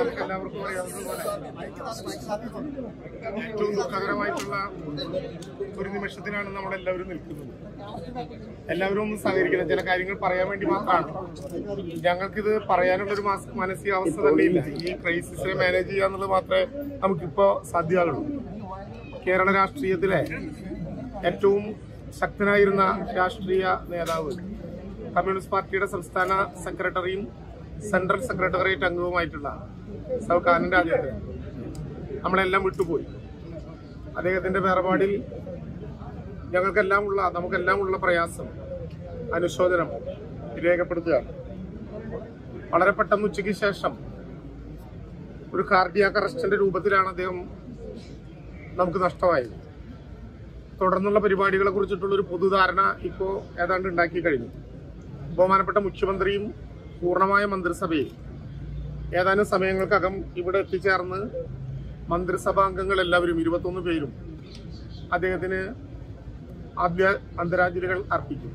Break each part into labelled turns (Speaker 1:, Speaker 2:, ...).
Speaker 1: നിങ്ങൾക്ക് എല്ലാവർക്കും അറിയാവുന്നതുപോലെ ഏറ്റവും ദുഃഖകരമായിട്ടുള്ള ഒരു നിമിഷത്തിലാണ് നമ്മളെല്ലാവരും നിൽക്കുന്നത് എല്ലാവരും ഒന്ന് സഹകരിക്കണം ചില കാര്യങ്ങൾ പറയാൻ വേണ്ടി മാത്രമാണ് ഞങ്ങൾക്കിത് പറയാനുള്ള ഒരു മാസ് മാനസികാവസ്ഥ തന്നെയില്ല ഈ ക്രൈസിസിനെ മാനേജ് ചെയ്യുക എന്നുള്ളത് മാത്രമേ നമുക്കിപ്പോ സാധ്യമാകുള്ളൂ കേരള രാഷ്ട്രീയത്തിലെ ഏറ്റവും ശക്തനായിരുന്ന രാഷ്ട്രീയ നേതാവ് കമ്മ്യൂണിസ്റ്റ് പാർട്ടിയുടെ സംസ്ഥാന സെക്രട്ടറിയും സെൻട്രൽ സെക്രട്ടേറിയറ്റ് അംഗവുമായിട്ടുള്ള സൗ കാനൻ രാജേന്ദ്രൻ നമ്മളെല്ലാം വിട്ടുപോയി അദ്ദേഹത്തിന്റെ വേർപാടിൽ ഞങ്ങൾക്കെല്ലാം ഉള്ള നമുക്കെല്ലാം ഉള്ള പ്രയാസം അനുശോചനം രേഖപ്പെടുത്തുകയാണ് വളരെ പെട്ടെന്ന് ഉച്ചയ്ക്ക് ശേഷം ഒരു കാർഡിയാക് അറസ്റ്റിന്റെ രൂപത്തിലാണ് അദ്ദേഹം നമുക്ക് നഷ്ടമായത് തുടർന്നുള്ള പരിപാടികളെ കുറിച്ചിട്ടുള്ള ഒരു പൊതുധാരണ ഇപ്പോ ഏതാണ്ട് ഉണ്ടാക്കി കഴിഞ്ഞു ബഹുമാനപ്പെട്ട മുഖ്യമന്ത്രിയും പൂർണ്ണമായ മന്ത്രിസഭയും ഏതാനും സമയങ്ങൾക്കകം ഇവിടെ എത്തിച്ചേർന്ന് മന്ത്രിസഭാ അംഗങ്ങൾ എല്ലാവരും ഇരുപത്തൊന്ന് പേരും അദ്ദേഹത്തിന് ആദ്യ അന്തരാഞ്ജലികൾ അർപ്പിക്കും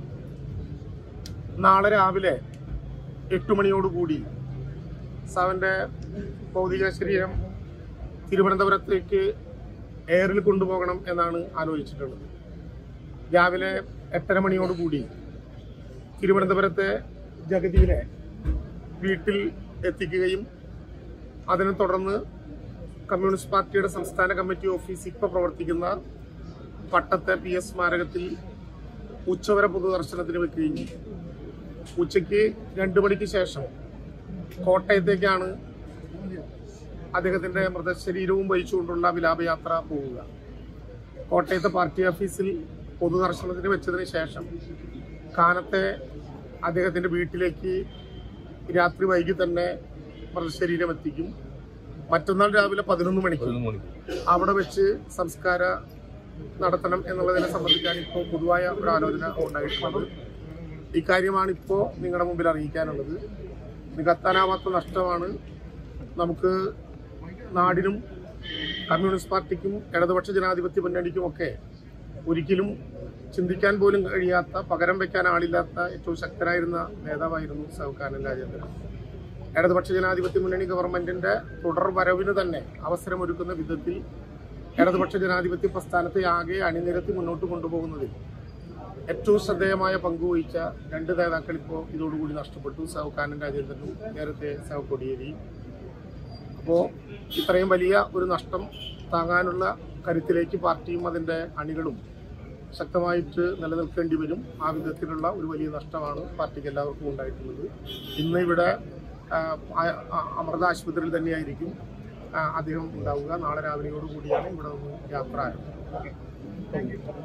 Speaker 1: നാളെ രാവിലെ എട്ട് മണിയോടുകൂടി സാവന്റെ ഭൗതിക ശരീരം തിരുവനന്തപുരത്തേക്ക് എയറിൽ കൊണ്ടുപോകണം എന്നാണ് ആലോചിച്ചിട്ടുള്ളത് രാവിലെ എട്ടര മണിയോടുകൂടി തിരുവനന്തപുരത്തെ ജഗതിയിലെ വീട്ടിൽ എത്തിക്കുകയും അതിനെ തുടർന്ന് കമ്മ്യൂണിസ്റ്റ് പാർട്ടിയുടെ സംസ്ഥാന കമ്മിറ്റി ഓഫീസ് ഇപ്പോൾ പ്രവർത്തിക്കുന്ന പട്ടത്തെ പി എസ് സ്മാരകത്തിൽ ഉച്ചവരെ പൊതുദർശനത്തിന് വെക്കുകയും ചെയ്യും ഉച്ചയ്ക്ക് രണ്ടു മണിക്ക് ശേഷം കോട്ടയത്തേക്കാണ് അദ്ദേഹത്തിന്റെ മൃതശരീരവും വഹിച്ചുകൊണ്ടുള്ള വിലാപയാത്ര പോവുക കോട്ടയത്തെ പാർട്ടി ഓഫീസിൽ പൊതുദർശനത്തിന് വെച്ചതിന് ശേഷം കാനത്തെ അദ്ദേഹത്തിന്റെ വീട്ടിലേക്ക് രാത്രി വൈകി തന്നെ മൃതശരീരം എത്തിക്കും മറ്റന്നാൾ രാവിലെ പതിനൊന്ന് മണിക്ക് അവിടെ വെച്ച് സംസ്കാര നടത്തണം എന്നുള്ളതിനെ സംബന്ധിക്കാൻ ഇപ്പോൾ പൊതുവായ ഒരു ആലോചന ഉണ്ടായിട്ടുള്ളത് ഇക്കാര്യമാണ് ഇപ്പോൾ നിങ്ങളുടെ മുമ്പിൽ അറിയിക്കാനുള്ളത് നികത്താനാവാത്ത നഷ്ടമാണ് നമുക്ക് നാടിനും കമ്മ്യൂണിസ്റ്റ് പാർട്ടിക്കും ഇടതുപക്ഷ ജനാധിപത്യ മുന്നണിക്കുമൊക്കെ ഒരിക്കലും ചിന്തിക്കാൻ പോലും കഴിയാത്ത പകരം വെക്കാൻ ആളില്ലാത്ത ഏറ്റവും ശക്തനായിരുന്ന നേതാവായിരുന്നു സൗകാനൻ രാജേന്ദ്രൻ ഇടതുപക്ഷ ജനാധിപത്യ മുന്നണി ഗവൺമെന്റിന്റെ തുടർ വരവിന് തന്നെ അവസരമൊരുക്കുന്ന വിധത്തിൽ ഇടതുപക്ഷ ജനാധിപത്യ പ്രസ്ഥാനത്തെ ആകെ അണിനിരത്തി മുന്നോട്ട് കൊണ്ടുപോകുന്നതിൽ ഏറ്റവും ശ്രദ്ധേയമായ പങ്കുവഹിച്ച രണ്ട് നേതാക്കൾ ഇപ്പോൾ ഇതോടുകൂടി നഷ്ടപ്പെട്ടു സൗകാനൻ രാജേന്ദ്രനും നേരത്തെ സൗ കൊടിയേരിയും അപ്പോൾ ഇത്രയും വലിയ ഒരു നഷ്ടം താങ്ങാനുള്ള കരുത്തിലേക്ക് പാർട്ടിയും അതിന്റെ അണികളും ശക്തമായിട്ട് നിലനിൽക്കേണ്ടി വരും ആ വിധത്തിലുള്ള ഒരു വലിയ നഷ്ടമാണ് പാർട്ടിക്ക് എല്ലാവർക്കും ഉണ്ടായിട്ടുള്ളത് ഇന്ന് ഇവിടെ ആ, ആ- ആ- അമൃത ആശുപത്രിയിൽ തന്നെയായിരിക്കും ആ, അദ്ദേഹം ഉണ്ടാവുക നാളെ രാവിലെയോട് കൂടിയാണ് ഇവിടെ നിന്ന് യാത്ര ആരംഭിക്കുന്നത്